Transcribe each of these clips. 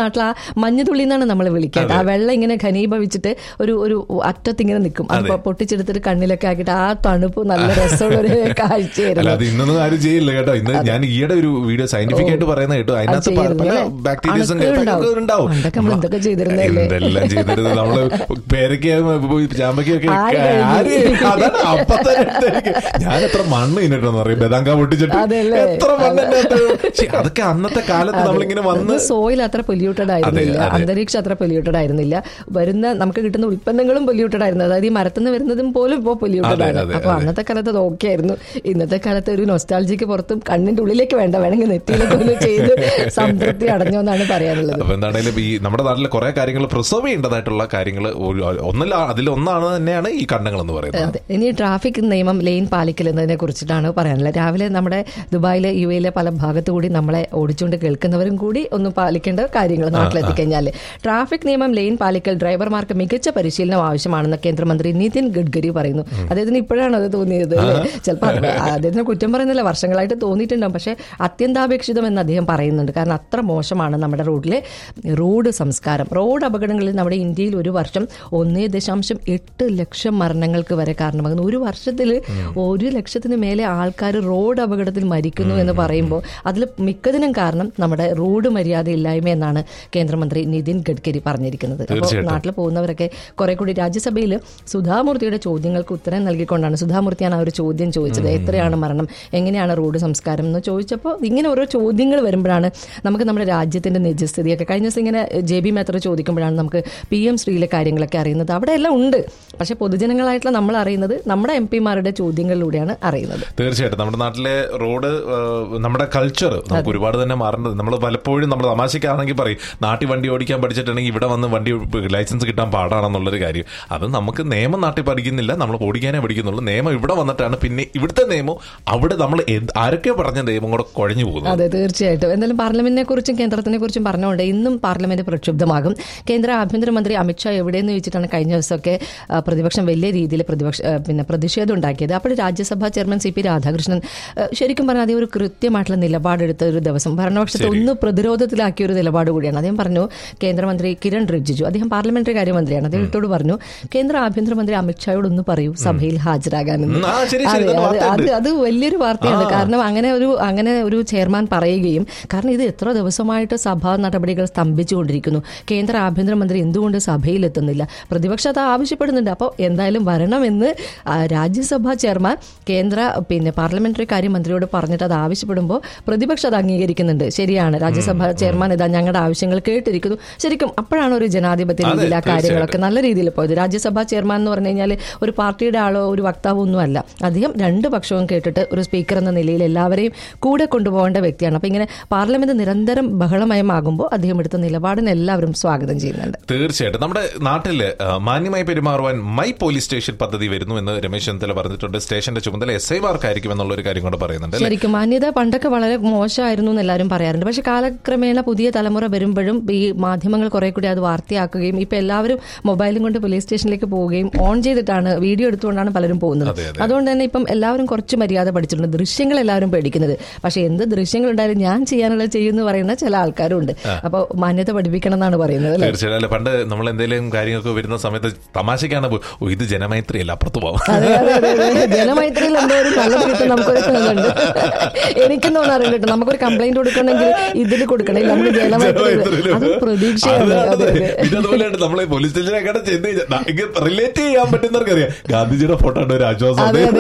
നാട്ടിൽ ആ മഞ്ഞുതുള്ളി എന്നാണ് നമ്മൾ വിളിക്കുക ആ വെള്ളം ഇങ്ങനെ ഘനീഭവിച്ചിട്ട് ഒരു ഒരു അറ്റത്ത് ഇങ്ങനെ നിൽക്കും അത് പൊട്ടിച്ചെടുത്തിട്ട് കണ്ണിലൊക്കെ ആക്കിയിട്ട് ആ തണുപ്പ് നല്ല രസമുള്ള ഒരു അല്ല കാഴ്ചയായിരുന്നു അത് ഇന്നൊന്നും ആരും ചെയ്യില്ല കേട്ടോ ഇന്ന് ഞാൻ ഈയിടെ ഒരു വീഡിയോ സയന്റിഫിക് ആയിട്ട് പറയുന്ന കേട്ടോ അതിനകത്ത് പല- ചെയ്തിരുന്നു പല അല്ലേ? ബാക്ടീരിയസും അണുക്കൾ ഉണ്ടാവും. ഉണ്ടാവും പണ്ടൊക്കെ നമ്മൾ എന്തൊക്കെ ചെയ്തിരുന്നതല്ലേ? എന്തെല്ലാം ചെയ്തിരുന്നത് നമ്മള് പേരയ്ക്ക് ചാമ്പയ്ക്കൊക്കെ ആര് കഴിഞ്ഞു? ആര് അതാണ് അപ്പത്തെ അടുത്തേക്ക്. ഞാൻ എത്ര മണ്ണ് ഇന്നിട്ടെന്ന് പറയും ബദാങ്ക പൊട്ടിച്ചിട്ട് അതല്ലേ? എത്ര മണ്ണ് എന്റെ അകത്ത് ശ്ശെ, അതൊക്കെ അന്നത്തെ കാലത്ത് നമ്മളിങ്ങനെ വന്ന് സോയിൽ അത്ര പൊല്യൂട്ടഡ് ആയിരുന്നില്ല അതെ. അന്തരീക്ഷം അത്ര പൊല്യൂട്ടഡ് ആയിരുന്നില്ല വരുന്ന നമുക്ക് കിട്ടുന്ന ഉൽപ്പന്നങ്ങളും പൊല്യൂട്ടഡ് ആയിരുന്നു അതായത് ഈ മരത്തുനിന്ന് വരുന്നതും പോലും ഇപ്പോൾ പൊല്യൂട്ടഡ് അതെ, ആണ് അതെ, അപ്പൊ അന്നത്തെ കാലത്ത് അത് ഓക്കെ ആയിരുന്നു ഇന്നത്തെ കാലത്ത് ഒരു നൊസ്റ്റാൾജിക്ക് പുറത്തും കണ്ണിന്റെ ഉള്ളിലേക്ക് വേണ്ട വേണമെങ്കിൽ നെറ്റിയിലേക്ക് ഒന്ന് ചെയ്ത് സംതൃപ്തി അടഞ്ഞു എന്നാണ് പറയാനുള്ളത് അപ്പൊ എന്താണേലും ഈ നമ്മുടെ നാട്ടിലെ കുറെ കാര്യങ്ങൾ പ്രിസർവ് ചെയ്യേണ്ടതായിട്ടുള്ള കാര്യങ്ങൾ ഒന്നല്ല അതിലൊന്നാണ് തന്നെയാണ് ഈ കണ്ണങ്ങൾ എന്ന് പറയുന്നത് അതെ ഇനി ട്രാഫിക് നിയമം ലെയിൻ പാലിക്കൽ എന്നതിനെ കുറിച്ചിട്ടാണ് പറയാനുള്ളത് രാവിലെ നമ്മുടെ ദുബായിലെ യു എയിലെ പല ഭാഗത്തു കൂടി നമ്മളെ ഓടിച്ചുകൊണ്ട് കേൾക്കുന്നവരും കൂടി ഒന്ന് പാലിക്കേണ്ട കാര്യങ്ങൾ നാട്ടിലെത്തിക്കഴിഞ്ഞാൽ ട്രാഫിക് നിയമം ലെയിൻ പാലിക്കൽ ഡ്രൈവർമാർക്ക് മികച്ച പരിശീലനം ആവശ്യമാണെന്ന് കേന്ദ്രമന്ത്രി നിതിൻ ഗഡ്കരി പറയുന്നു അദ്ദേഹത്തിന് ഇപ്പോഴാണ് അത് തോന്നിയത് ചിലപ്പോൾ അദ്ദേഹത്തിന് കുറ്റം പറയുന്നില്ല വർഷങ്ങളായിട്ട് തോന്നിയിട്ടുണ്ടാവും പക്ഷേ അത്യന്താപേക്ഷിതം എന്ന് അദ്ദേഹം പറയുന്നുണ്ട് കാരണം അത്ര മോശമാണ് നമ്മുടെ റോഡിലെ റോഡ് സംസ്കാരം റോഡ് അപകടങ്ങളിൽ നമ്മുടെ ഇന്ത്യയിൽ ഒരു വർഷം ഒന്നേ ദശാംശം എട്ട് ലക്ഷം മരണങ്ങൾക്ക് വരെ കാരണമാകുന്നു ഒരു വർഷത്തിൽ ഒരു ലക്ഷത്തിന് മേലെ ആൾക്കാർ റോഡ് അപകടത്തിൽ മരിക്കുന്നു എന്ന് പറയുമ്പോൾ അതിൽ മിക്കതിനും കാരണം നമ്മുടെ റോഡ് മര്യാദ ഇല്ലായ്മ എന്നാണ് കേന്ദ്രമന്ത്രി നിതിൻ ഗഡ്കരി പറഞ്ഞിരിക്കുന്നത് അപ്പോൾ തീർച്ചയായിട്ടും. നാട്ടിൽ പോകുന്നവരൊക്കെ കുറെ കൂടി രാജ്യസഭയിൽ സുധാമൂർത്തിയുടെ ചോദ്യങ്ങൾക്ക് ഉത്തരം നൽകിക്കൊണ്ടാണ് സുധാമൂർത്തിയാണ് ആ ഒരു ചോദ്യം ചോദിച്ചത് എത്രയാണ് മരണം എങ്ങനെയാണ് റോഡ് സംസ്കാരം എന്ന് ചോദിച്ചപ്പോൾ ഇങ്ങനെ ഓരോ ചോദ്യങ്ങൾ വരുമ്പോഴാണ് നമുക്ക് നമ്മുടെ രാജ്യത്തിന്റെ നിജസ്ഥിതിയൊക്കെ കഴിഞ്ഞ ദിവസം ഇങ്ങനെ ജെ ബി മേത്ര ചോദിക്കുമ്പോഴാണ് നമുക്ക് പി എം ശ്രീയിലെ കാര്യങ്ങളൊക്കെ അറിയുന്നത് അവിടെ എല്ലാം ഉണ്ട് പക്ഷെ പൊതുജനങ്ങളായിട്ടുള്ള നമ്മൾ അറിയുന്നത് നമ്മുടെ എം പിമാരുടെ ചോദ്യങ്ങളിലൂടെയാണ് അറിയുന്നത് തീർച്ചയായിട്ടും നമ്മുടെ നാട്ടിലെ റോഡ് ഏഹ്, നമ്മുടെ കൾച്ചർ നമുക്ക് ഒരുപാട് തന്നെ മാറേണ്ടത് നമ്മൾ പലപ്പോഴും നമ്മൾ തമാശക്കാണെങ്കിൽ പറയും നാട്ടിൽ വണ്ടി ഓടിക്കാൻ പഠിച്ചിട്ടുണ്ടെങ്കിൽ ഇവിടെ വന്ന് വണ്ടി ലൈസൻസ് കിട്ടാൻ പാടാണെന്നുള്ളൊരു കാര്യം അത് നമുക്ക് നിയമം നാട്ടിൽ പഠിക്കുന്നില്ല നമ്മൾ ഓടിക്കാനേ പഠിക്കുന്നുള്ളൂ നിയമം ഇവിടെ വന്നിട്ടാണ് പിന്നെ ഇവിടുത്തെ നിയമം അവിടെ നമ്മൾ എന്ത്- ആരൊക്കെ പറഞ്ഞ നിയമം കൂടെ കുഴഞ്ഞു പോകുന്നു അതെ തീർച്ചയായിട്ടും എന്തായാലും പാർലമെന്റിനെ കുറിച്ചും കേന്ദ്രത്തിനെ കുറിച്ചും പറഞ്ഞുകൊണ്ട് ഇന്നും പാർലമെന്റ് പ്രക്ഷുബ്ധമാകും കേന്ദ്ര ആഭ്യന്തരമന്ത്രി അമിത്ഷാ എവിടെയെന്ന് ചോദിച്ചിട്ടാണ് കഴിഞ്ഞ ദിവസമൊക്കെ ആ, പ്രതിപക്ഷം വലിയ രീതിയിൽ പ്രതിപക്ഷ ആ, പിന്നെ പ്രതിഷേധം ഉണ്ടാക്കിയത് അപ്പോൾ Rajya Sabha chairman C P Radhakrishnan ആ, ശരിക്കും പറഞ്ഞാൽ അതേ ഒരു കൃത്യമായിട്ടുള്ള നിലപാടെടുത്ത ഒരു ദിവസം ഭരണപക്ഷത്തെ ഒന്ന് പ്രതിരോധത്തിലാക്കിയ ഒരു നിലപാട് കൂടിയാണ് അദ്ദേഹം പറഞ്ഞു കേന്ദ്രമന്ത്രി കിരൺ റിജിജു അദ്ദേഹം പാർലമെന്ററി കാര്യമന്ത്രിയാണ് അദ്ദേഹത്തോട് പറഞ്ഞു കേന്ദ്ര ആഭ്യന്തരമന്ത്രി അമിത്ഷായോട് ഒന്ന് പറയൂ സഭയിൽ ഹാജരാകാനെന്ന് ഉം, ആ, ശരി, ശരി, അതെ, ഇതൊരു അത് വാർത്തയുണ്ട്. അത് അത് വലിയൊരു വാർത്തയാണ് കാരണം അങ്ങനെ ഒരു അങ്ങനെ ഒരു ചെയർമാൻ പറയുകയും കാരണം ഇത് എത്ര ദിവസമായിട്ട് സഭാ നടപടികൾ സ്തംഭിച്ചുകൊണ്ടിരിക്കുന്നു കേന്ദ്ര ആഭ്യന്തരമന്ത്രി എന്തുകൊണ്ട് സഭയിലെത്തുന്നില്ല പ്രതിപക്ഷം അത് ആവശ്യപ്പെടുന്നുണ്ട് അപ്പോൾ എന്തായാലും വരണമെന്ന് ആ, രാജ്യസഭാ ചെയർമാൻ കേന്ദ്ര പിന്നെ പാർലമെന്ററി കാര്യമന്ത്രിയോട് പറഞ്ഞിട്ട് അത് ആവശ്യപ്പെടുമ്പോൾ പ്രതിപക്ഷം അത് അംഗീകരിക്കുന്നുണ്ട് ശരിയാണ് രാജ്യസഭാ ചെയർമാൻ ഇതാ ഞങ്ങളുടെ ആവശ്യങ്ങൾ കേട്ടിരിക്കുന്നു ശരിക്കും അപ്പോഴാണ് ഒരു ജനാധിപത്യ അതെ, രീതിയിൽ ആ കാര്യങ്ങളൊക്കെ തീർച്ചയായിട്ടും. നല്ല രീതിയിൽ പോയത് രാജ്യസഭാ ചെയർമാൻ എന്ന് പറഞ്ഞു കഴിഞ്ഞാൽ ഒരു പാർട്ടിയുടെ ആളോ ഒരു വക്താവോ ഒന്നും അല്ല അദ്ദേഹം രണ്ട് പക്ഷവും കേട്ടിട്ട് ഒരു സ്പീക്കർ എന്ന നിലയിൽ എല്ലാവരെയും കൂടെ കൊണ്ടുപോകേണ്ട വ്യക്തിയാണ് അപ്പൊ ഇങ്ങനെ പാർലമെന്റ് നിരന്തരം ബഹളമയമാകുമ്പോൾ അദ്ദേഹം എടുത്ത നിലപാടിനെ എല്ലാവരും സ്വാഗതം ചെയ്യുന്നുണ്ട് തീർച്ചയായിട്ടും നമ്മുടെ നാട്ടില് ആ, മാന്യമായി പെരുമാറുവാൻ മൈ പോലീസ് സ്റ്റേഷൻ പദ്ധതി വരുന്നു എന്ന് രമേശ് ചെന്നിത്തല പറഞ്ഞിട്ടുണ്ട് സ്റ്റേഷന്റെ ചുമതല എസ് ഐമാർക്കായിരിക്കും എന്നുള്ള ഒരു കാര്യം കൂടെ പറയുന്നുണ്ട് അല്ലേ? ശരിക്കും മാന്യത പണ്ടൊക്കെ വളരെ മോശമായിരുന്നു എന്ന് എല്ലാവരും പറയാറുണ്ട് പക്ഷെ കാലക്രമേണ പുതിയ തലമുറ വരുമ്പോഴും ഈ മാധ്യമങ്ങൾ കുറെ കൂടി അത് വാർത്തയാക്കുകയും ഇപ്പൊ എല്ലാവരും മൊബൈലും കൊണ്ട് പോലീസ് സ്റ്റേഷനിലേക്ക് പോവുകയും ഓൺ ചെയ്തിട്ടാണ് വീഡിയോ എടുത്തുകൊണ്ടാണ് പലരും പോകുന്നത് അതെ, അതെ. അതുകൊണ്ട് തന്നെ ഇപ്പം എല്ലാവരും കുറച്ച് മര്യാദ പഠിച്ചിട്ടുണ്ട് ദൃശ്യങ്ങൾ എല്ലാവരും പേടിക്കുന്നത് പക്ഷെ എന്ത് ദൃശ്യങ്ങൾ ഉണ്ടായാലും ഞാൻ ചെയ്യാനുള്ളത് ചെയ്യുമെന്ന് പറയുന്ന ചില ആൾക്കാരും ഉണ്ട് അപ്പോൾ മാന്യത പഠിപ്പിക്കണം എന്നാണ് പറയുന്നത് അല്ലേ തീർച്ചയായും അല്ലെ പണ്ട് നമ്മൾ എന്തെങ്കിലും കാര്യങ്ങളൊക്കെ വരുന്ന സമയത്ത് തമാശക്കാണ് പോ- ഓ, ഇത് ജനമൈത്രി അല്ല അപ്പുറത്ത് പോവാം അതെ അതെ അതെ അതെ ജനമൈത്രിയിൽ എന്തോ ഒരു നല്ലത് കിട്ടും നമുക്കൊരു ഇതുണ്ട് എനിക്കും തോന്നാറുണ്ട് കേട്ടോ നമുക്കൊരു കംപ്ലൈന്റ് കൊടുക്കണമെങ്കിൽ ഇതിൽ കൊടുക്കണം ഇല്ല, നമുക്ക് ജനമൈത്രി അത് പ്രതീക്ഷയാണ് അതെ അതെ ഇതതുപോലെയാണ് നമ്മളെ പോലീസ് സ്റ്റേഷനൊക്കെ ചെന്ന് റിലേറ്റ് ചെയ്യാൻ പറ്റുന്നവർക്ക് അറിയാം ഗാന്ധിജിയുടെ ഫോട്ടോ ഉണ്ട് ഒരു ആശ്വാസം അതെ അതെ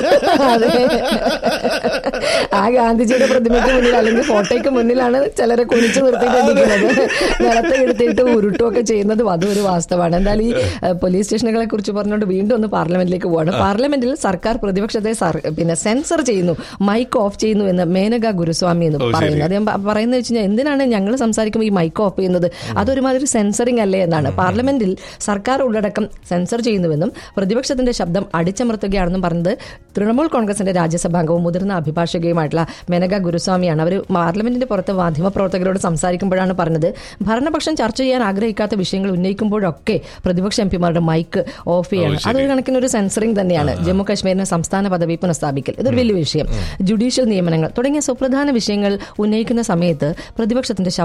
അതെ അതെ ആ ഗാന്ധിജിയുടെ പ്രതിമയ്ക്ക് മുന്നിൽ അല്ലെങ്കിൽ ഫോട്ടോയ്ക്ക് മുന്നിലാണ് ചിലരെ കുനിച്ചു നിർത്തിയിട്ടിരിക്കുന്നത് നിലത്ത് എടുത്തിട്ട് ഉരുട്ടുമൊക്കെ ചെയ്യുന്നതും അതും ഒരു വാസ്തവമാണ് എന്തായാലും ഈ ഏഹ്, പോലീസ് സ്റ്റേഷനുകളെ കുറിച്ച് പറഞ്ഞുകൊണ്ട് വീണ്ടും ഒന്ന് പാർലമെന്റിലേക്ക് പോവാണ് പാർലമെന്റിൽ സർക്കാർ പ്രതിപക്ഷത്തെ സർ- പിന്നെ സെൻസർ ചെയ്യുന്നു മൈക്ക് ഓഫ് ചെയ്യുന്നു എന്ന് മേനക ഗുരുസ്വാമി എന്ന് ഓ, ശരി. പറയുന്നത് അദ്ദേഹം പ- പറയുന്നത് വെച്ച് കഴിഞ്ഞാൽ എന്തിനാണ് ഞങ്ങൾ സംസാരിക്കുമ്പോൾ ഈ മൈക്ക് ഓഫ് ചെയ്യുന്നത് അതൊരുമാതിരി സെൻസറിങ് അല്ലേ എന്നാണ് പാർലമെന്റിൽ സർക്കാർ ഉള്ളടക്കം സെൻസർ ചെയ്യുന്നുവെന്നും പ്രതിപക്ഷത്തിന്റെ ശബ്ദം അടിച്ചമർത്തുകയാണെന്നും പറഞ്ഞത് തൃണമൂൽ കോൺഗ്രസിന്റെ രാജ്യസഭാംഗവും മുതിർന്ന അഭിഭാഷകയുമായിട്ടുള്ള മെനക ഗുരുസ്വാമിയാണ് അവർ പാർലമെന്റിന്റെ പുറത്ത് മാധ്യമപ്രവർത്തകരോട് സംസാരിക്കുമ്പോഴാണ് പറഞ്ഞത് ഭരണപക്ഷം ചർച്ച ചെയ്യാൻ ആഗ്രഹിക്കാത്ത വിഷയങ്ങൾ ഉന്നയിക്കുമ്പോഴൊക്കെ പ്രതിപക്ഷ എംപിമാരുടെ മൈക്ക് ഓഫ് ചെയ്യണം ശരി. അതൊരു കണക്കിന് ഒരു സെൻസറിംഗ് തന്നെയാണ് ജമ്മു കാശ്മീരിന് സംസ്ഥാന പദവി പുനഃസ്ഥാപിക്കൽ ഇതൊരു വലിയ വിഷയം ജുഡീഷ്യൽ നിയമനങ്ങൾ തുടങ്ങിയ സുപ്രധാന വിഷയങ്ങൾ ഉന്നയിക്കുന്ന സമയത്ത് പ്രതിപക്ഷത്തിന്റെ ശബ്ദം പുറത്തേക്ക്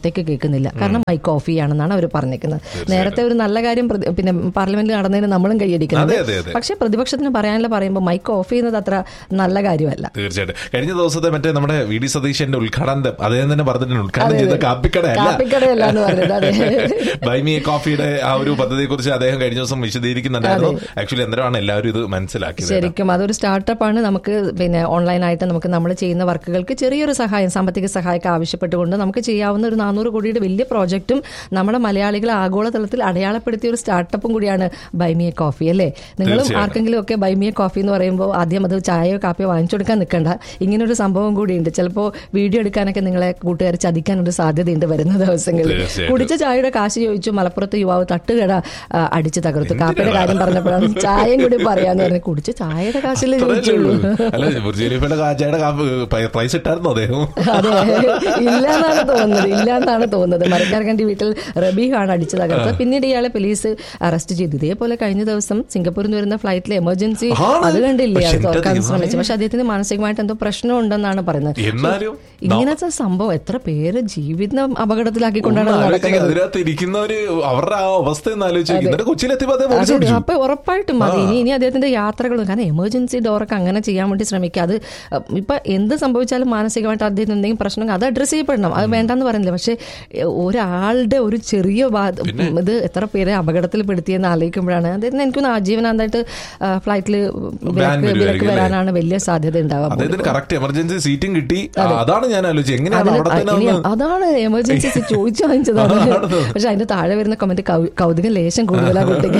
പുറത്തേക്ക് കേൾക്കുന്നില്ല കാരണം മൈ കോഫി ആണെന്നാണ് അവർ പറഞ്ഞിരിക്കുന്നത് നേരത്തെ ഒരു നല്ല കാര്യം പ്രതി- പിന്നെ പാർലമെന്റിൽ നടന്നതിന് നമ്മളും കൈയടിക്കുന്നുണ്ട് അതെ, അതെ, അതെ. പക്ഷേ പ്രതിപക്ഷത്തിന് പറയാനുള്ള പറയുമ്പോൾ മൈക്ക് ഓഫ് ചെയ്യുന്നത് അത്ര നല്ല കാര്യമല്ല തീർച്ചയായിട്ടും കഴിഞ്ഞ ദിവസത്തെ മറ്റേ നമ്മുടെ വി ഡി സതീശന്റെ ഉദ്ഘാടനം അദ്ദേഹം തന്നെ പറഞ്ഞിട്ടുണ്ട് ഉദ്ഘാടനം ചെയ്ത കാപ്പിക്കടയല്ല കാപ്പിക്കടയല്ല എന്ന് പറഞ്ഞത് അതെ ബൈമിയ കോഫിയുടെ ആ ഒരു പദ്ധതിയെ കുറിച്ച് അദ്ദേഹം കഴിഞ്ഞ ദിവസം വിശദീകരിക്കുന്നുണ്ടായിരുന്നു ആക്ച്വലി എന്തിനാണ് എല്ലാവരും ഇത് മനസ്സിലാക്കിയത് ശരിക്കും അതൊരു സ്റ്റാർട്ടപ്പാണ് നമുക്ക് പിന്നെ ഓൺലൈനായിട്ട് നമുക്ക് നമ്മൾ ചെയ്യുന്ന വർക്കുകൾക്ക് ചെറിയൊരു സഹായം സാമ്പത്തിക സഹായമൊക്കെ ആവശ്യപ്പെട്ടുകൊണ്ട് നമുക്ക് ചെയ്യാവുന്ന ഒരു നാനൂറ് കോടിയുടെ വലിയ പ്രോജക്റ്റും നമ്മുടെ മലയാളികളെ ആഗോളതലത്തിൽ അടയാളപ്പെടുത്തിയ ഒരു സ്റ്റാർട്ടപ്പും കൂടിയാണ് ബൈമിയ കോഫി അല്ലേ നിങ്ങളും തീർച്ചയായും. ആർക്കെങ്കിലും ഒക്കെ ബൈമിയ കോഫി എന്ന് പറയുമ്പോൾ ആദ്യം അത് ചായയോ കാപ്പിയോ വാങ്ങിച്ചു കൊടുക്കാൻ നിൽക്കണ്ട ഇങ്ങനൊരു സംഭവം കൂടിയുണ്ട് ചിലപ്പോൾ വീഡിയോ എടുക്കാനൊക്കെ നിങ്ങളെ കൂട്ടുകാർ ചതിക്കാനൊരു സാധ്യതയുണ്ട് വരുന്ന ദിവസങ്ങളിൽ തീർച്ചയായിട്ടും. കുടിച്ച ചായയുടെ കാശ് ചോദിച്ചു മലപ്പുറത്ത് യുവാവ് തട്ടുകട ആ, അടിച്ചു തകർത്തു കാപ്പിയുടെ കാര്യം പറഞ്ഞപ്പോഴാണ് ചായയും കൂടി പറയാന്ന് പറഞ്ഞു കുടിച്ച ചായയുടെ കാശില്ലേ അത്രയല്ലേ ചോദിച്ചുള്ളൂ ഉള്ളൂ. അല്ല ബുർജ് ഖലീഫയുടെ കാച്ചയുടെ പ്രൈസ് ഇട്ടായിരുന്നു അദ്ദേഹം അതെ ഇല്ലാന്നാണ് തോന്നുന്നത് ഇല്ലാന്നാണ് തോന്നുന്നത് മരക്കാർക്കണ്ടി വീട്ടിൽ റബീഹാണ് അടിച്ചു തകർത്തത് പിന്നീട് ഇയാളെ പോലീസ് അറസ്റ്റ് ചെയ്തു ഇതേപോലെ കഴിഞ്ഞ ദിവസം സിംഗപ്പൂരിൽ നിന്ന് വരുന്ന ഫ്ലൈറ്റിൽ എമർജൻസി ആണ്. അത് കണ്ടില്ലേ പക്ഷെ അത് എന്റെ തുറക്കാൻ ദൈവമേ. ശ്രമിച്ചു പക്ഷെ അദ്ദേഹത്തിന് മാനസികമായിട്ട് എന്തോ പ്രശ്നമുണ്ടെന്നാണ് പറയുന്നത് എന്നാലും ഇങ്ങനത്തെ സംഭവം എത്ര പേര് ജീവിതം അപകടത്തിലാക്കിക്കൊണ്ടാണ് ഒന്ന് അത് ആലോചിക്കുക, നടക്കുന്നത് അതിനകത്ത് ഇരിക്കുന്നവര് അവരുടെ ആ അവസ്ഥ ഒന്ന് ആലോചിച്ചു എന്നിട്ട് കൊച്ചിയിലെത്തിയപ്പോ അദ്ദേഹം അതെ, ഓടിച്ചു പിടിച്ചു. അപ്പൊ ഉറപ്പായിട്ടും മതി ഇനി ഇനി അദ്ദേഹത്തിന്റെ യാത്രകളും കാരണം എമർജൻസി ഡോറൊക്കെ അങ്ങനെ ചെയ്യാൻ വേണ്ടി ശ്രമിക്കുക അത് അഹ്, ഇപ്പൊ എന്ത് സംഭവിച്ചാലും മാനസികമായിട്ട് അദ്ദേഹത്തിന് എന്തെങ്കിലും പ്രശ്നം അത് അഡ്രസ് ചെയ്യപ്പെടണം അത് വേണ്ടെന്ന് പറയുന്നില്ല പക്ഷെ എഹ്, ഒരാളുടെ ഒരു ചെറിയ വാ- ഇത് എത്ര പേരെ അപകടത്തിൽപ്പെടുത്തിയെന്ന് ആലോചിക്കുമ്പോഴാണ് അദ്ദേഹത്തിന് എനിക്കൊന്ന് ആജീവനാന്തായിട്ട് ഫ്ലൈറ്റിൽ വിലക്ക് വരുമായിരിക്കും വിലക്ക് അല്ലേ? വരാനാണ് വലിയ സാധ്യത ഉണ്ടാവാൻ അദ്ദേഹത്തിന് കറക്റ്റ് എമർജൻസി സീറ്റും കിട്ടി ആ, അതാണ് ഞാൻ ആലോചിച്ചത് എങ്ങനെയാണ് അതിന് അവിടെ തന്നെ ഇനി ഒന്ന് അതാണ് എമർജൻസി ചോദിച്ചു വാങ്ങിച്ചതാണ് അതാണ്. പക്ഷെ അതിന്റെ താഴെ വരുന്ന കമന്റ് കൗതുകം ലേശം കൂടുതലാ കുട്ടിക്ക്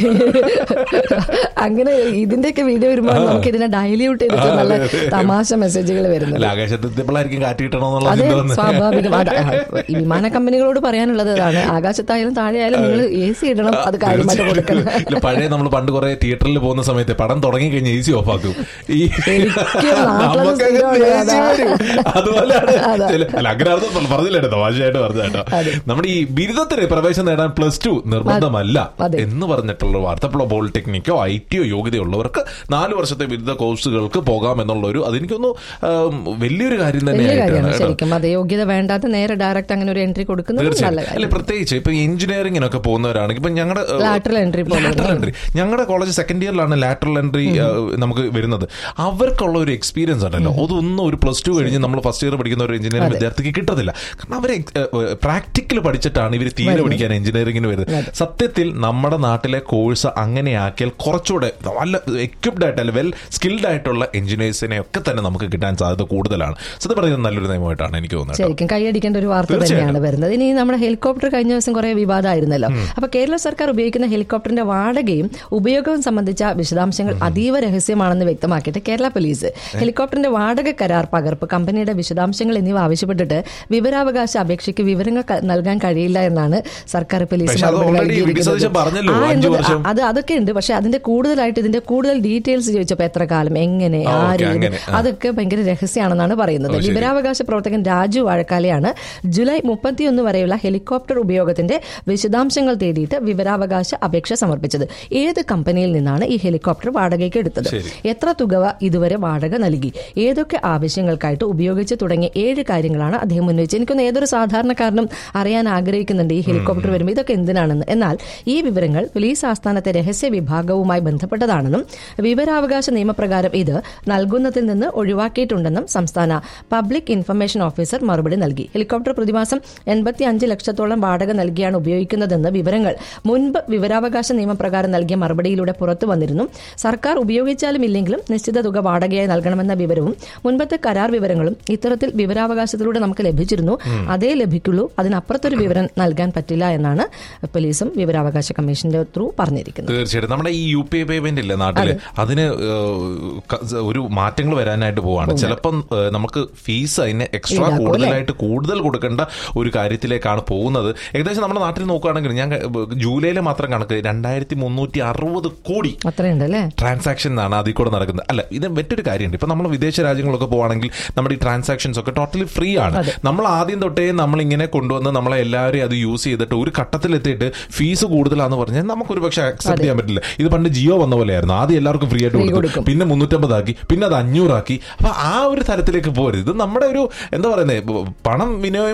അങ്ങനെ ഇതിന്റെയൊക്കെ വീഡിയോ വരുമ്പോൾ നമുക്ക് ഇതിനെ ഡയല്യൂട്ട് ചെയ്തിട്ട് നല്ല തമാശ മെസ്സേജുകൾ വരുന്നത് അല്ല ആകാശത്തെത്തിയപ്പോഴായിരിക്കും കാറ്റ് കിട്ടണമെന്നുള്ള അതെ ചിന്ത വന്നത്. സ്വാഭാവികം അത് ഈ വിമാന കമ്പനികളോട് പറയാനുള്ളത് അതാണ് ആകാശത്തായാലും താഴെയായാലും നിങ്ങൾ എ സി ഇടണം അത് കാര്യമായിട്ട് കൊടുക്കണം ഇല്ല, പഴയ നമ്മൾ പണ്ട് കുറെ തിയേറ്ററിൽ പോകുന്ന സമയത്ത് പടം തുടങ്ങി കഴിഞ്ഞ് എ സി ഓഫ് ആക്കും ഈ ശരിക്കും നാട്ടിലത് നമുക്കങ്ങ് സ്ഥിരമാണ്. ദേഷ്യം വരും. അതുപോലെയാണ് അതാ. ചില- അല്ല അങ്ങനെ അർത്ഥം പറഞ്ഞില്ല കേട്ടോ തമാശയായിട്ട് പറഞ്ഞ കേട്ടോ അതെ. നമ്മുടെ ഈ ബിരുദത്തിന് പ്രവേശനം നേടാൻ പ്ലസ് ടു നിർബന്ധമല്ല അതെ. എന്ന് പറഞ്ഞിട്ടുള്ള വാർത്ത ഇപ്പോൾ പോളിടെക്നിക്കോ ഐ ടിയോ യോഗ്യതയുള്ളവർക്ക് നാല് വർഷത്തെ ബിരുദ കോഴ്സുകൾക്ക് പോകാം എന്നുള്ള ഒരു അതെനിക്കൊന്നു വലിയൊരു കാര്യം വലിയ തന്നെയായിട്ടാണ് കാര്യമാണ് കേട്ടോ. ശരിക്കും അത് യോഗ്യത വേണ്ടാത്ത നേരെ ഡയറക്റ്റ് അങ്ങനെ ഒരു എൻട്രി കൊടുക്കുന്നത് നല്ല തീർച്ചയായും കാര്യം അല്ലെ പ്രത്യേകിച്ച് ഇപ്പൊ എഞ്ചിനീയറിംഗിനൊക്കെ പോകുന്നവരാണെങ്കിൽ ഇപ്പൊ ഞങ്ങളുടെ Lateral entry പോലെ ലാറ്ററൽ എൻട്രി ഞങ്ങളുടെ കോളേജ് സെക്കൻഡ് ഇയറിലാണ് ലാറ്ററൽ എൻട്രി നമുക്ക് വരുന്നത് അവർക്കുള്ള ഒരു എക്സ്പീരിയൻസ് ഉണ്ടല്ലോ അതൊന്നും ഒരു പ്ലസ് ടു കഴിഞ്ഞ് നമ്മൾ ഫസ്റ്റ് ഇയർ പഠിക്കുന്ന ഒരു എഞ്ചിനീയറിംഗ് വിദ്യാർത്ഥിക്ക് കിട്ടത്തില്ല കാരണം അവർ പ്രാക്ടിക്കൽ പഠിച്ചിട്ടാണ് ഇവർ തീരെ പഠിക്കാൻ എഞ്ചിനീയറിംഗിന് വരുന്നത് സത്യത്തിൽ നമ്മുടെ നാട്ടിലെ കോഴ്സ് അങ്ങനെ ആക്കിയാൽ കുറച്ചുകൂടെ നല്ല എക്വിപ്ഡ് ആയിട്ട് വെൽ സ്കിൽഡ് ആയിട്ടുള്ള എഞ്ചിനീയേഴ്സിനെ ഒക്കെ തന്നെ നമുക്ക് കിട്ടാൻ സാധ്യത കൂടുതലാണ് സത്യം പറയുന്നത് നല്ലൊരു നിയമമായിട്ടാണ് എനിക്ക് തോന്നുന്നത് ശരിക്കും കൈയടിക്കേണ്ട ഒരു വാർത്ത തീർച്ചയായും. തന്നെയാണ് വരുന്നത് ഇനി നമ്മുടെ ഹെലികോപ്റ്റർ കഴിഞ്ഞ ദിവസം കുറെ വിവാദമായിരുന്നല്ലോ അപ്പൊ കേരള സർക്കാർ ഉപയോഗിക്കുന്ന ഹെലികോപ്റ്ററിന്റെ വാടകയും ഉപയോഗവും സംബന്ധിച്ച വിശദാംശങ്ങൾ അതീവ രഹസ്യമാണെന്ന് വ്യക്തമാക്കിയിട്ട് കേരള പോലീസ് ഹെലികോപ്റ്ററിന്റെ വാടക കരാർ പകർപ്പ് കമ്പനിയുടെ വിശദാംശങ്ങൾ എന്നിവ ആവശ്യപ്പെട്ടിട്ട് വിവരാവകാശ അപേക്ഷയ്ക്ക് വിവരങ്ങൾ ക- നൽകാൻ കഴിയില്ല എന്നാണ് സർക്കാർ പോലീസ് പക്ഷെ അത് മറുപടി already വി. ഡി. നൽകിയിരിക്കുന്നത്. സതീശൻ പറഞ്ഞല്ലോ, ആ, അഞ്ച് എന്നത് വർഷം. അത് അതൊക്കെ ഉണ്ട് പക്ഷെ അതിന്റെ കൂടുതലായിട്ട് ഇതിന്റെ കൂടുതൽ ഡീറ്റെയിൽസ് ചോദിച്ചപ്പോ എത്ര കാലം എങ്ങനെ ആ, ഓക്കേ, ആര് അങ്ങനെ, ആ. അതൊക്കെ ഭയങ്കര രഹസ്യമാണെന്നാണ് പറയുന്നത് ഓ, ശരി. വിവരാവകാശ പ്രവർത്തകൻ രാജു വാഴക്കാലയാണ് ജൂലൈ മുപ്പത്തിയൊന്ന് വരെയുള്ള ഹെലികോപ്റ്റർ ഉപയോഗത്തിന്റെ വിശദാംശങ്ങൾ തേടിയിട്ട് വിവരാവകാശ അപേക്ഷ സമർപ്പിച്ചത് ഏത് കമ്പനിയിൽ നിന്നാണ് ഈ ഹെലികോപ്റ്റർ വാടകയ്ക്ക് എടുത്തത് ശരി. എത്ര തുക ഇതുവരെ വാടക നൽകി ഏതൊക്കെ ആവശ്യങ്ങൾക്കായിട്ട് ഉപയോഗിച്ച് തുടങ്ങിയ ഏഴ് കാര്യങ്ങളാണ് അദ്ദേഹം ഉന്നയിച്ചത് എനിക്കൊന്ന് ഏതൊരു സാധാരണക്കാരനും അറിയാൻ ആഗ്രഹിക്കുന്നുണ്ട് ഈ ഹെലികോപ്റ്റർ വരുമ്പോൾ ഇതൊക്കെ എന്തിനാണെന്ന് എന്നാൽ ഈ വിവരങ്ങൾ പോലീസ് ആസ്ഥാനത്തെ രഹസ്യ വിഭാഗവുമായി ബന്ധപ്പെട്ടതാണെന്നും വിവരാവകാശ നിയമപ്രകാരം ഇത് നൽകുന്നതിൽ നിന്ന് ഒഴിവാക്കിയിട്ടുണ്ടെന്നും സംസ്ഥാന പബ്ലിക് ഇൻഫർമേഷൻ ഓഫീസർ മറുപടി നൽകി ഹെലികോപ്റ്റർ പ്രതിമാസം എൺപത്തി അഞ്ച് ലക്ഷത്തോളം വാടക നൽകിയാണ് ഉപയോഗിക്കുന്നതെന്ന് വിവരങ്ങൾ മുൻപ് വിവരാവകാശ നിയമപ്രകാരം നൽകിയ മറുപടിയിലൂടെ പുറത്തു വന്നിരുന്നു സർക്കാർ ഉപയോഗിച്ചാലും ഇല്ലെങ്കിലും നിശ്ചിത തുക വാടകയായി നൽകണമെന്ന വിവരവും മുൻപത്തെ കരാർ വിവരങ്ങളും ഇത്തരത്തിൽ വിവരാവകാശത്തിലൂടെ നമുക്ക് ലഭിച്ചിരുന്നു അതേ ലഭിക്കുള്ളൂ അതിനപ്പുറത്തൊരു വിവരം നൽകാൻ പറ്റില്ല എന്നാണ് പോലീസും വിവരാവകാശ കമ്മീഷന്റെ ത്രൂ പറഞ്ഞിരിക്കുന്നത് തീർച്ചയായിട്ടും നമ്മുടെ ഈ യു പി ഐ പേയ്മെന്റ് ഇല്ലേ നാട്ടില് അതിന് ഏഹ്, ക- ഒരു മാറ്റങ്ങൾ വരാനായിട്ട് പോവാണ് ചിലപ്പം ഏഹ്, നമുക്ക് ഫീസ് അതിന് എക്സ്ട്രാ ഈടാക്കും, കൂടുതലായിട്ട് കൂടുതൽ കൊടുക്കേണ്ട ഒരു കാര്യത്തിലേക്കാണ് പോകുന്നത് ഏകദേശം നമ്മുടെ നാട്ടിൽ നോക്കുകയാണെങ്കിൽ ഞാൻ ക- ജൂലൈയിലെ മാത്രം കണക്ക് രണ്ടായിരത്തി മുന്നൂറ്റി അറുപത് കോടി അത്രയുണ്ട് അല്ലേ ട്രാൻസാക്ഷൻ ആണ് അതിൽ കൂടെ നടക്കുന്നത് അല്ല ഇത് മറ്റൊരു കാര്യമുണ്ട് ഇപ്പൊ നമ്മൾ വിദേശ രാജ്യങ്ങളൊക്കെ പോവാണെങ്കിൽ നമ്മുടെ ഈ ട്രാൻസാക്ഷൻസ് ഒക്കെ ടോട്ടലി ഫ്രീ ആണ് നമ്മൾ ആദ്യം തൊട്ടേ നമ്മൾ ഇങ്ങനെ കൊണ്ടുവന്ന് നമ്മളെ എല്ലാവരെയും അത് യൂസ് ചെയ്തിട്ട് ഒരു ഘട്ടത്തിലെത്തിയിട്ട് ഫീസ് കൂടുതലാന്ന് പറഞ്ഞാൽ നമുക്കൊരു പക്ഷെ അക്സെപ്റ്റ് ചെയ്യാൻ പറ്റില്ല ഇത് പണ്ട് ജിയോ വന്ന പോലെയായിരുന്നു ആദ്യം എല്ലാവർക്കും ഫ്രീ ആയിട്ട് കൊടുക്കും കൊടുക്കും. പിന്നെ മുന്നൂറ്റമ്പതാക്കി പിന്നെ അത് അഞ്ഞൂറാക്കി അപ്പൊ ആ ഒരു തരത്തിലേക്ക് പോരുത് ഇത് നമ്മുടെ ഒരു എന്താ പറയുന്നത് പണം വിനിയോഗം ചെയ്യാനായിട്ട്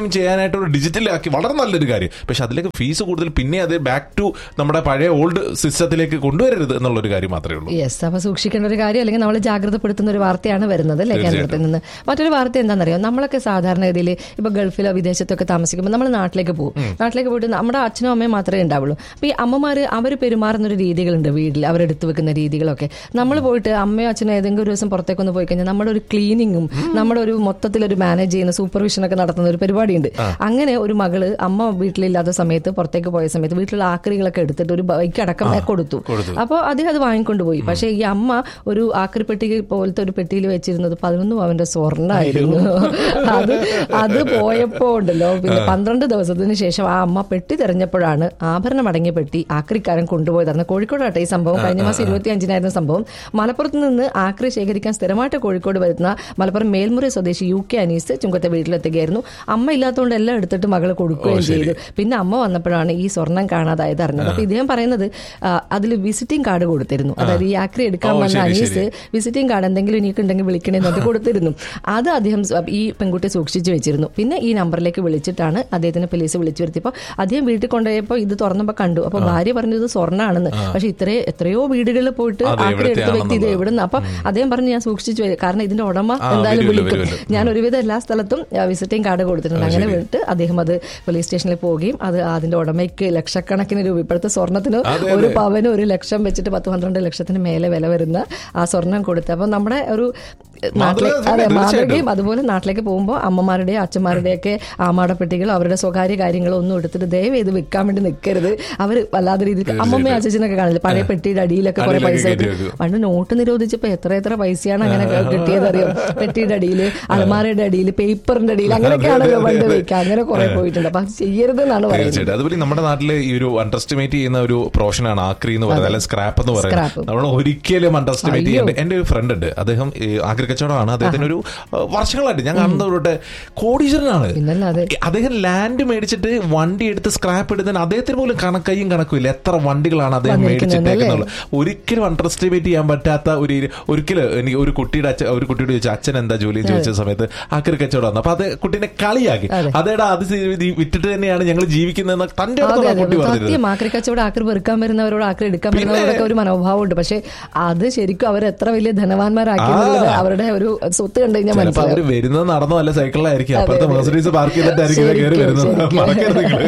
ആയിട്ട് ഡിജിറ്റലാക്കി വളരെ നല്ലൊരു കാര്യം പക്ഷെ അതിലേക്ക് ഫീസ് കൂടുതൽ പിന്നെ അത് ബാക്ക് ടു നമ്മുടെ പഴയ ഓൾഡ് സിസ്റ്റത്തിലേക്ക് കൊണ്ടുവരരുത് എന്നുള്ളൊരു കാര്യം മാത്രമേ ഉള്ളൂ യെസ് അപ്പൊ സൂക്ഷിക്കേണ്ട ഒരു കാര്യം അല്ലെങ്കിൽ നമ്മൾ ജാഗ്രതപ്പെടുത്തുന്ന ഒരു വാർത്തയാണ് വരുന്നത് അല്ലേ കേന്ദ്രത്തിൽ നിന്ന് മറ്റൊരു വാർത്ത എന്താണെന്നറിയോ നമ്മളൊക്കെ സാധാരണഗതിയിൽ ഇപ്പൊ ഗൾഫിലോ വിദേശത്തൊക്കെ താമസിക്കുമ്പോൾ നമ്മൾ നാട്ടിലേക്ക് പോകും നാട്ടിലേക്ക് പോയിട്ട് നമ്മുടെ അച്ഛനും അമ്മയും മാത്രമേ ഉണ്ടാവുള്ളൂ അപ്പൊ ഈ അമ്മമാര് അവർ പെരുമാറുന്ന ഒരു രീതികളുണ്ട് വീട്ടിൽ അവരെടുത്ത് വെക്കുന്ന രീതികളൊക്കെ നമ്മൾ പോയിട്ട് അമ്മയോ അച്ഛനോ ഏതെങ്കിലും ഒരു ദിവസം പുറത്തേക്കൊന്ന് പോയി കഴിഞ്ഞാൽ നമ്മുടെ ഒരു ക്ലീനിങ്ങും നമ്മുടെ ഒരു മൊത്തത്തിലൊരു മാനേജ് ചെയ്യുന്ന സൂപ്പർവിഷൻ ഒക്കെ നടത്തുന്ന ഒരു പരിപാടിയുണ്ട് അങ്ങനെ ഒരു മകള് അമ്മ വീട്ടിലില്ലാത്ത സമയത്ത് പുറത്തേക്ക് പോയ സമയത്ത് വീട്ടിലുള്ള ആക്രികളൊക്കെ എടുത്തിട്ട് ഒരു ബൈക്ക് അടക്കം കൊടുത്തു കൊടുത്തു. അപ്പോൾ അദ്ദേഹം അത് വാങ്ങിക്കൊണ്ട് പോയി പക്ഷേ ഈ അമ്മ ഒരു ആക്രി പെട്ടി പോലത്തെ ഒരു പെട്ടിയിൽ വെച്ചിരുന്നത് പതിനൊന്ന് പവന്റെ സ്വർണ്ണമായിരുന്നു അത് അത് പോയപ്പോ ഉണ്ടല്ലോ പിന്നെ പന്ത്രണ്ട് ദിവസത്തിന് ശേഷം ആ അമ്മ പെട്ടി തെരഞ്ഞപ്പോഴാണ് ആഭരണം അടങ്ങിയ പെട്ടി ആക്രിക്കാരൻ കൊണ്ടുപോയതാണ് കോഴിക്കോടാട്ടെ ഈ സംഭവം കഴിഞ്ഞ മാസം ഇരുപത്തി അഞ്ചിനായിരുന്ന സംഭവം മലപ്പുറത്ത് നിന്ന് ആക്രി ശേഖരിക്കാൻ സ്ഥിരമായിട്ട് കോഴിക്കോട് വരുന്ന മലപ്പുറം മേൽമുറി സ്വദേശി യു കെ അനീസ് ചുങ്കത്തെ വീട്ടിലെത്തുകയായിരുന്നു അമ്മ ഇല്ലാത്തതുകൊണ്ട് എല്ലാം എടുത്തിട്ട് മകള് കൊടുക്കുകയും ചെയ്തു പിന്നെ അമ്മ വന്നപ്പോഴാണ് ഈ സ്വർണം കാണാതായത് അറിഞ്ഞത് അപ്പൊ ഇദ്ദേഹം പറയുന്നത് അതിൽ വിസിറ്റിംഗ് കാർഡ് കൊടുത്തിരുന്നു അതായത് ഈ ആക്രി എടുക്കാൻ ഓ, വന്ന ശരി, അനീസ് ശരി. വിസിറ്റിംഗ് കാർഡ് എന്തെങ്കിലും എനിക്കുണ്ടെങ്കിൽ വിളിക്കണേ എന്നൊക്കെ കൊടുത്തിരുന്നു അത് അദ്ദേഹം സ- ഈ പെൺകുട്ടി സൂക്ഷിച്ചു വെച്ചിരുന്നു പിന്നെ ഈ നമ്പറിലേക്ക് വിളിച്ചിട്ടാണ് അദ്ദേഹത്തിന് പോലീസ് വിളിച്ചു വരുത്തിയപ്പോൾ അദ്ദേഹം വീട്ടിൽ കൊണ്ടുപോയപ്പോൾ ഇത് തുറന്നപ്പോൾ കണ്ടു അപ്പൊ ഭാര്യ പറഞ്ഞത് സ്വർണ്ണാണെന്ന് പക്ഷെ ഇത്രേ എത്രയോ വീടുകളിൽ പോയിട്ട് അതെ, ആക്രി എടുത്ത വ്യക്തി ഇത് എവിടത്തെയാണെന്നുള്ളത്. എവിടുന്ന് അപ്പൊ അദ്ദേഹം പറഞ്ഞു ഞാൻ സൂക്ഷിച്ചു വെ- കാരണം ഇതിന്റെ ഉടമ ആ, എന്തായാലും വരുമല്ലോ, വിളിക്കും വരുമല്ലോ. ഞാൻ ഒരുവിധം എല്ലാ സ്ഥലത്തും വിസിറ്റിംഗ് കാർഡ് കൊടുത്തിട്ടുണ്ട് അങ്ങനെ വിട്ട് അദ്ദേഹം അത് പോലീസ് സ്റ്റേഷനിൽ പോവുകയും അത് അതിന്റെ ഉടമയ്ക്ക് ലക്ഷക്കണക്കിന് രൂപ ഇപ്പോഴത്തെ സ്വർണ്ണത്തിന് അതെ, ഒരു അതെ. പവന് ഒരു ലക്ഷം വെച്ചിട്ട് പത്ത് പന്ത്രണ്ട് ലക്ഷത്തിന് മേലെ വില വരുന്ന ആ സ്വർണം കൊടുത്ത് അപ്പൊ നമ്മുടെ ഒരു നാട്ടിലെ മാതൃക അതെ തന്നെ, മാതൃകയും തീർച്ചയായിട്ടും. അതുപോലെ നാട്ടിലേക്ക് പോകുമ്പോൾ അമ്മമാരുടെയും അച്ഛന്മാരുടെയൊക്കെ ആമാടപ്പെട്ടികളോ അവരുടെ സ്വകാര്യ കാര്യങ്ങളോ ഒന്നും എടുത്തിട്ട് ദയവ് ചെയ്ത് വിൽക്കാൻ വേണ്ടി നിൽക്കരുത് അവർ വല്ലാതെ രീതിയിൽ അമ്മമ്മയും അച്ഛനൊക്കെ കാണില്ല പഴയ പെട്ടിയുടെ അടിയിലൊക്കെ കുറെ അടിയിലൊക്കെ പൈസ കയറ്റി വെക്കും. വെക്കും. പണ്ട് നോട്ട് നിരോധിച്ചപ്പോ എത്ര എത്ര പൈസയാണ് അങ്ങനെ കിട്ടിയത് അറിയോ പെട്ടിയുടെ അടിയിൽ അലമാരയുടെ അടിയിൽ പേപ്പറിന്റെ അടിയിൽ അങ്ങനെയൊക്കെയാണല്ലോ പണ്ട് വെക്കുക അങ്ങനെ കുറെ പോയിട്ടുണ്ട് അപ്പൊ അത് ചെയ്യരുത് എന്നാണ് പറയുന്നത് തീർച്ചയായിട്ടും അതുപോലെ നമ്മുടെ നാട്ടില് ഈ ഒരു അണ്ടർ എസ്റ്റിമേറ്റ് ചെയ്യുന്ന ഒരു പ്രൊഫഷനാണ് ആക്രി എന്ന് പറയുന്നത് അല്ലെങ്കിൽ സ്ക്രാപ്പ് എന്ന് Scrap. പറയുന്നത് നമ്മൾ ഒരിക്കലും അണ്ടർ എസ്റ്റിമേറ്റ് അയ്യോ. ചെയ്യേണ്ട എന്റെ ഒരു ഫ്രണ്ട് ഉണ്ട് അദ്ദേഹം ഈ ആക്രി കച്ചവടമാണ് അദ്ദേഹത്തിന് ഒരു അഹ്, വർഷങ്ങളായിട്ട് ഞാൻ കാണുന്നവരുടെ കോടീശ്വരനാണ് പിന്നല്ലാതെ അദ്ദേഹം ലാൻഡ് മേടിച്ചിട്ട് വണ്ടി എടുത്ത് സ്ക്രാപ്പ് എടുത്തതിന് അദ്ദേഹത്തിന് പോലും കണക്കയും കണക്കില്ല എത്ര വണ്ടികളാണ് അദ്ദേഹം മേടിച്ചിട്ടേക്കുന്നുള്ളത് ഒരിക്കലും അണ്ടർ എസ്റ്റിമേറ്റ് ചെയ്യാൻ പറ്റാത്ത ഒരു ഒരിക്കലും എനിക്ക് ഒരു കുട്ടിയുടെ അച്ഛൻ ഒരു കുട്ടിയോട് ചോദിച്ചു അച്ഛൻ എന്താ ജോലി ചോദിച്ച സമയത്ത് ആക്രി കച്ചവടം അപ്പൊ അത് കുട്ടീനെ കളിയാക്കി അതെ. അതേടാ അത് ഇത് വിറ്റിട്ട് തന്നെയാണ് ഞങ്ങൾ ജീവിക്കുന്നതെന്ന് തന്റെ അതെ അടുത്തുള്ള അതെ കുട്ടി പറഞ്ഞിരുന്നത് സത്യം ആക്രി കച്ചവടം ആക്രി പെറുക്കാൻ വരുന്നവരോട് ആക്രി എടുക്കാൻ വരുന്നവരോടൊക്കെ ഒരു മനോഭാവമുണ്ട് പക്ഷെ അത് ശരിക്കും അവർ എത്ര വലിയ ധനവാന്മാരാക്കി എന്നുള്ളത് അവരുടെ ഒരു സ്വത്ത് കണ്ടു കഴിഞ്ഞാൽ ചിലപ്പോ മനസ്സിലാവും അവര് വരുന്നത് നടന്നോ അല്ല സൈക്കിളിലായിരിക്കും അപ്പുറത്തെ അതെ. മെർസഡീസ് പാർക്ക് ചെയ്തിട്ടായിരിക്കും ഇവര് കയറി ശരിക്കും, വരുന്നത് ശരിക്കും. മറക്കരുത് നിങ്ങള്.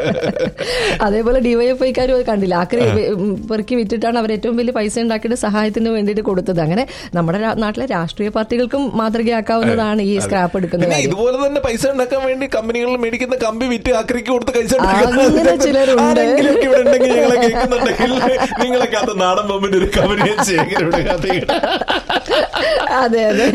അതേപോലെ ഡിവൈഎഫ്ഐക്കാരും അത് കണ്ടില്ല ആക്രി ഉം, പെറുക്കി വിറ്റിട്ടാണ് അവർ ഏറ്റവും വലിയ പൈസ ഉണ്ടാക്കിയിട്ട് സഹായത്തിന് വേണ്ടിയിട്ട് കൊടുത്തത് അങ്ങനെ നമ്മുടെ രാ- നാട്ടിലെ രാഷ്ട്രീയ പാർട്ടികൾക്കും മാതൃകയാക്കാവുന്നതാണ് ഈ സ്ക്രാപ്പ് എടുക്കുന്ന പിന്നെ കാര്യം ഇതുപോലെ തന്നെ പൈസ ഉണ്ടാക്കാൻ വേണ്ടി കമ്പനികളിൽ മേടിക്കുന്ന കമ്പി വിറ്റ് ആക്രിക്ക് കൊടുത്ത് പൈസ അങ്ങനെ ചിലരുണ്ട്. ആരെങ്കിലുമൊക്കെ ഇവിടെ ഉണ്ടെങ്കിൽ ഞങ്ങളെ കേൾക്കുന്നുണ്ടെങ്കിൽ നിങ്ങളൊക്കെ അത് നാടൻ ബൊമ്മിന്റെ ഒരു കമ്പനി ശേഖരയുടെ അതെ അതെ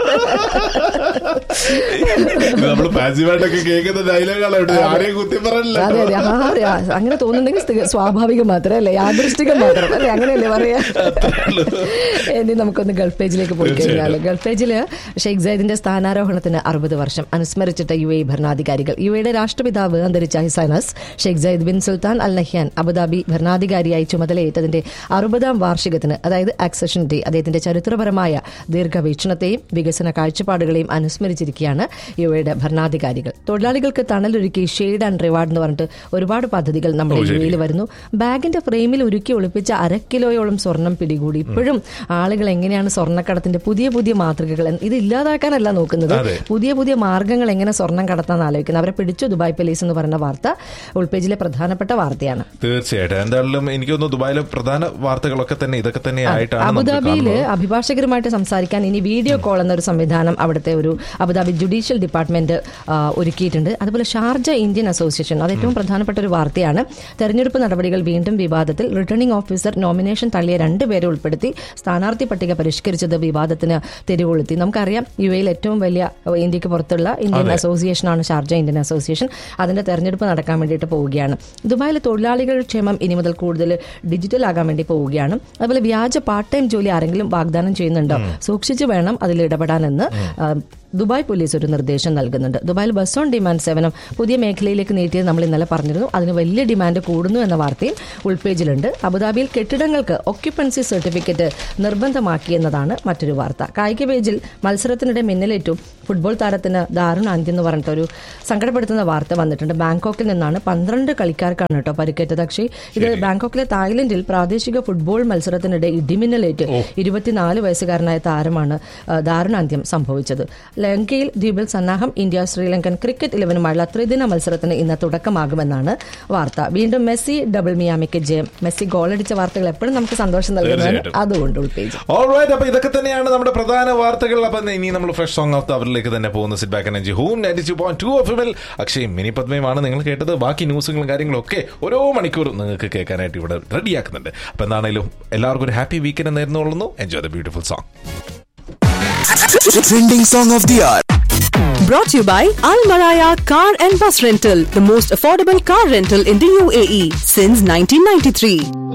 നമ്മൾ പാസീവായിട്ടൊക്കെ കേൾക്കുന്ന ഡയലോഗാണ് ഇവിടെ ആരെയും കുത്തി പറയണില്ല അതെ അതെ ആ, അതെ, ആ, അങ്ങനെ തോന്നുന്നുണ്ടെങ്കിൽ സ്ഥിക- സ്വാഭാവികം മാത്രം അല്ലേ യാദൃഷ്ടികം മാത്രം അല്ലെ അങ്ങനെയല്ലേ പറയാ ഇനി നമുക്കൊന്ന് ഗൾഫ് പേജിലേക്ക് പോയി കഴിഞ്ഞാൽ ഗൾഫ് പേജില് ഷെയ്ഖ് സൈദിന്റെ സ്ഥാനാരോഹണത്തിന് അറുപത് വർഷം അനുസ്മരിച്ചിട്ട യു എ ഭരണാധികാരികൾ യു എയുടെ രാഷ്ട്രപിതാവ് അന്തരിച്ച his highness Sheikh Zayed bin Sultan Al Nahyan Abu Dhabi ഭരണാധികാരിയായി ചുമതലയേറ്റതിന്റെ അറുപതാം വാർഷികത്തിന് അതായത് ആക്സഷൻ ഡേ അദ്ദേഹത്തിന്റെ ചരിത്രപരമായ ദീർഘവീക്ഷണത്തെയും വികസന കാഴ്ചപ്പാടുകളെയും അനുസ്മരിച്ചിരിക്കുകയാണ് യു എയുടെ ഭരണാധികാരികൾ തൊഴിലാളികൾക്ക് തണലൊരുക്കി ഷെയ്ഡ് ആൻഡ് റിവാർഡ് എന്ന് പറഞ്ഞിട്ട് ഒരുപാട് പദ്ധതികൾ നമ്മുടെ യു എയിൽ വരുന്നു ബാഗിന്റെ ഫ്രെയിമിൽ ഒരുക്കി ഒളിപ്പിച്ച അര കിലോയോളം സ്വർണം പിടികൂടി ഇപ്പോഴും ആളുകൾ എങ്ങനെയാണ് സ്വർണ്ണക്കടത്തിന്റെ പുതിയ പുതിയ മാതൃകകൾ എന്ന് ഇത് ഇല്ലാതാക്കാനല്ല നോക്കുന്നത് അതെ. പുതിയ പുതിയ മാർഗങ്ങൾ എങ്ങനെ സ്വർണം കടത്താൻ ആലോചിക്കുന്നത് അവരെ പിടിച്ചു ദുബായ് പോലീസ് എന്ന് പറയുന്ന വാർത്ത ഉൾപേജിലെ പ്രധാനപ്പെട്ട വാർത്തയാണ് തീർച്ചയായിട്ടും എന്തായാലും എനിക്ക് തോന്നുന്നു ദുബായിലെ പ്രധാന വാർത്തകളൊക്കെ തന്നെ ഇതൊക്കെ തന്നെ ആയിട്ടാണ് നമുക്ക് അബുദാബിയിൽ കാണുന്നത്. അഭിഭാഷകരുമായിട്ട് സംസാരിക്കാൻ ഇനി വീഡിയോ കോൾ എന്നൊരു സംവിധാനം അവിടുത്തെ ഒരു അബുദാബി ജുഡീഷ്യൽ ഡിപ്പാർട്ട്മെന്റ് ആ, ഒരുക്കിയിട്ടുണ്ട് അതുപോലെ ഷാർജ ഇന്ത്യൻ അസോസിയേഷൻ അത് ഏറ്റവും പ്രധാനപ്പെട്ട ഒരു വാർത്തയാണ് തെരഞ്ഞെടുപ്പ് നടപടികൾ വീണ്ടും വിവാദത്തിൽ റിട്ടേണിംഗ് ഓഫീസർ നോമിനേഷൻ തള്ളിയ രണ്ടുപേരെ ഉൾപ്പെടുത്തി സ്ഥാനാർത്ഥി പട്ടിക പരിഷ്കരിച്ചത് വിവാദത്തിന് തിരികൊളുത്തി നമുക്കറിയാം യു എയിൽ ഏറ്റവും വലിയ ഇന്ത്യക്ക് പുറത്തുള്ള ഇന്ത്യൻ അസോസിയേഷനാണ് ഷാർജ ഇന്ത്യൻ അസോസിയേഷൻ അതിന്റെ തെരഞ്ഞെടുപ്പ് നടക്കാൻ വേണ്ടിയിട്ട് പോവുകയാണ് ദുബായിലെ തൊഴിലാളികളുടെ ക്ഷേമം ഇനി മുതൽ കൂടുതൽ ഡിജിറ്റൽ ആകാൻ വേണ്ടി പോവുകയാണ് അതുപോലെ വ്യാജ പാർട്ട് ടൈം ജോലി ആരെങ്കിലും വാഗ്ദാനം ചെയ്യുന്നുണ്ടോ സൂക്ഷിച്ചു വേണം അതിൽ ഇടപെടാനെന്ന് ആ, ദുബായ് പോലീസ് ഒരു നിർദ്ദേശം നൽകുന്നുണ്ട് ദുബായിൽ ബസ് ഓൺ ഡിമാൻഡ് സേവനം പുതിയ മേഖലയിലേക്ക് നീട്ടിയത് നമ്മൾ ഇന്നലെ പറഞ്ഞിരുന്നു അതിന് വലിയ ഡിമാൻഡ് കൂടുന്നു എന്ന വാർത്തയും ഉൾപേജിലുണ്ട് അബുദാബിയിൽ കെട്ടിടങ്ങൾക്ക് ഒക്യുപ്പൻസി സർട്ടിഫിക്കറ്റ് നിർബന്ധമാക്കി എന്നതാണ് മറ്റൊരു വാർത്ത കായിക പേജിൽ മത്സരത്തിനിടെ മിന്നലേറ്റു ഫുട്ബോൾ താരത്തിന് ദാരുണാന്ത്യം എന്ന് പറഞ്ഞിട്ട് ഒരു സങ്കടപ്പെടുത്തുന്ന വാർത്ത വന്നിട്ടുണ്ട് ബാങ്കോക്കിൽ നിന്നാണ് പന്ത്രണ്ട് കളിക്കാർക്കാണ് കേട്ടോ പരിക്കേറ്റത് പക്ഷേ ഇത് ബാങ്കോക്കിലെ തായ്ലൻഡിൽ പ്രാദേശിക ഫുട്ബോൾ മത്സരത്തിനിടെ ഇടിമിന്നലേറ്റ് ഇരുപത്തിനാല് വയസ്സുകാരനായ താരമാണ് ആ, ദാരുണാന്ത്യം സംഭവിച്ചത് ലങ്കയിൽ ദ്വീപിൽ സന്നാഹം ഇന്ത്യ ശ്രീലങ്കൻ ക്രിക്കറ്റ് ഇലവനുമായുള്ള ത്രിദിന മത്സരത്തിന് ഇന്ന് തുടക്കമാകുമെന്നാണ് വാർത്ത വീണ്ടും മെസ്സി ഡബിൾ മിയാമിക്ക് ജയം മെസ്സി ഗോളടിച്ച വാർത്തകൾ എപ്പോഴും നമുക്ക് സന്തോഷം നൽകുന്നതാണ് തീർച്ചയായിട്ടും. അതുകൊണ്ട് ഉൾപേജ് ഓൾറൈറ്റ് അപ്പൊ ഇതൊക്കെ തന്നെയാണ് നമ്മുടെ പ്രധാന വാർത്തകൾ അപ്പൊ ഇനി നമ്മൾ ഫ്രഷ് സോങ് ഓഫ് ദ അവറിലേക്ക് തന്നെ പോകുന്ന sit back energy home ninety two point two F എമ്മിൽ അക്ഷയും മിനി പത്മയുമാണ് നിങ്ങൾ കേട്ടത് ബാക്കി ന്യൂസുകളും കാര്യങ്ങളും ഒക്കെ ഓരോ മണിക്കൂറും നിങ്ങൾക്ക് കേൾക്കാനായിട്ട് ഇവിടെ റെഡിയാക്കുന്നുണ്ട് അപ്പൊ എന്താണെങ്കിലും എല്ലാവർക്കും ഒരു ഹാപ്പി വീക്കെൻഡ് നേരുന്നുള്ളൂ enjoy the beautiful song Trending song of the hour. Brought to you by Al Maraya Car and Bus Rental, the most affordable car rental in the UAE since 1993.